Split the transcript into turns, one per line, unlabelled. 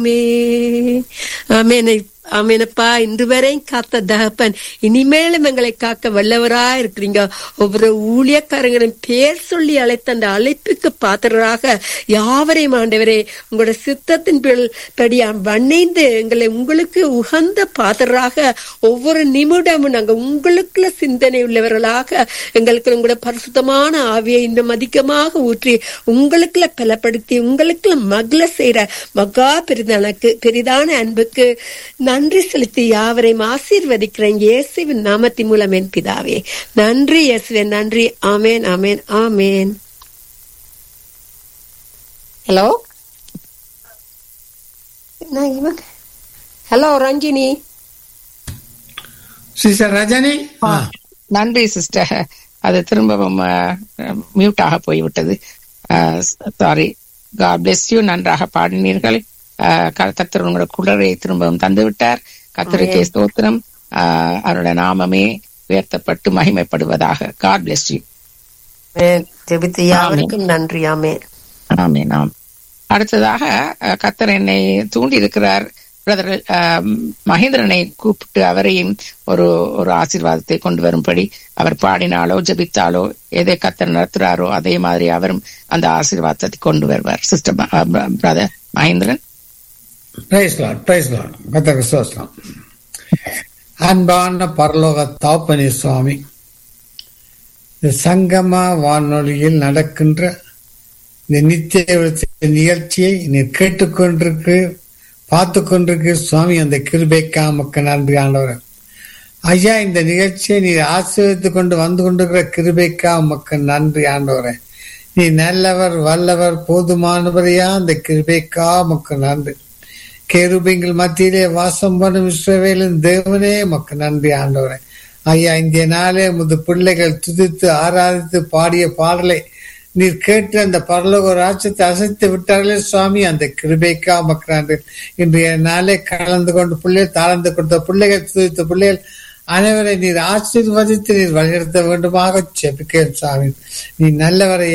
ஆமேனை ஆமேனப்பா இன்று வரையும் காத்த தகப்பன் இனிமேலும் எங்களை காக்க வல்லவரா இருக்கிறீங்க ஒவ்வொரு ஊழியக்காரங்களும் பேர் சொல்லி அழைத்த அந்த அழைப்புக்கு பாத்திரராக யாவரையும் ஆண்டவரே உங்களோட சித்தத்தின் படி வண்ணைந்து எங்களை உங்களுக்கு உகந்த பாத்திரராக ஒவ்வொரு நிமிடமும் நாங்க உங்களுக்குள்ள சிந்தனை உள்ளவர்களாக எங்களுக்கு உங்களோட பரிசுத்தமான ஆவியை இன்னும் அதிகமாக ஊற்றி உங்களுக்குள்ள பலப்படுத்தி உங்களுக்குள்ள மகள செய்யற மகா பெரிதனக்கு பெரிதான அன்புக்கு நன்றி செலுத்தி யாவரையும் ஆசீர்வதிக்கிறேன் இயேசுவின் நாமத்தின் மூலம் என் பிதாவே நன்றி இயேசுவே நன்றி ஆமேன் ஆமேன் ஆமேன் hello hello Ranjini
sister Rajini
நன்றி சிஸ்டர் அது திரும்பவும் மியூட் ஆக போய்விட்டது சாரி காட் பிளெஸ் யூ நன்றாக பாடினீர்கள் கத்தர் உங்களோட குளரை திரும்பவும் தந்து விட்டார் கத்தருக்கே ஸ்தோத்திரம் அவருடைய நாமமே உயர்த்தப்பட்டு மகிமைப்படுவதாக காட் பிளெஸ் யூ
ஜெபித்து யாவருக்கும் நன்றி ஆமே
ஆமே நாம் அடுத்ததாக கத்தர் என்னை தூண்டி இருக்கிறார் பிரதர் மகேந்திரனை கூப்பிட்டு அவரையும் ஒரு ஒரு ஆசீர்வாதத்தை கொண்டு வரும்படி அவர் பாடினாலோ ஜபித்தாலோ எதை கத்தர் நடத்துறாரோ அதே மாதிரி அவரும் அந்த ஆசீர்வாதத்தை கொண்டு வருவார் சிஸ்டர் பிரதர் மகேந்திரன்
அன்பான பரலோக தாப்பனி சுவாமி இந்த சங்கமா வானொலியில் நடக்கின்ற இந்த நித்திய நிகழ்ச்சியை நீ கேட்டுக்கொண்டிருக்கு பார்த்து கொண்டிருக்கு சுவாமி அந்த கிருபைக்கா மக்க நன்றி ஆண்டவர் ஐயா இந்த நிகழ்ச்சியை நீ ஆசீர்வதித்து கொண்டு வந்து கொண்டிருக்கிற கிருபைக்கா மக்க நன்றி ஆண்டவரே நீ நல்லவர் வல்லவர் போதுமானவரையா அந்த கிருபைக்கா மக்க நன்றி கேருபிங்கள் மத்தியிலே வாசம் பண்ணும் இஸ்ரவேலின் தேவனே மக்க நன்றி ஆண்டவரே ஐயா இந்திய நாளே முது பிள்ளைகள் துதித்து ஆராதித்து பாடிய பாடலை நீர் கேட்டு அந்த பரலோக ராஜ்யத்தை அசைத்து விட்டார்களே சுவாமி அந்த கிருபைக்கா மக்கிறாண்டு இன்றைய நாளே கலந்து கொண்டு பிள்ளைகள் தாழ்ந்து கொடுத்த பிள்ளைகள் துதித்த பிள்ளைகள் அனைவரை நீர் ஆசீர்வதித்து நீர் வழிநடத்த வேண்டுமாக செபிக்கிறேன் சுவாமி நீ நல்லவரை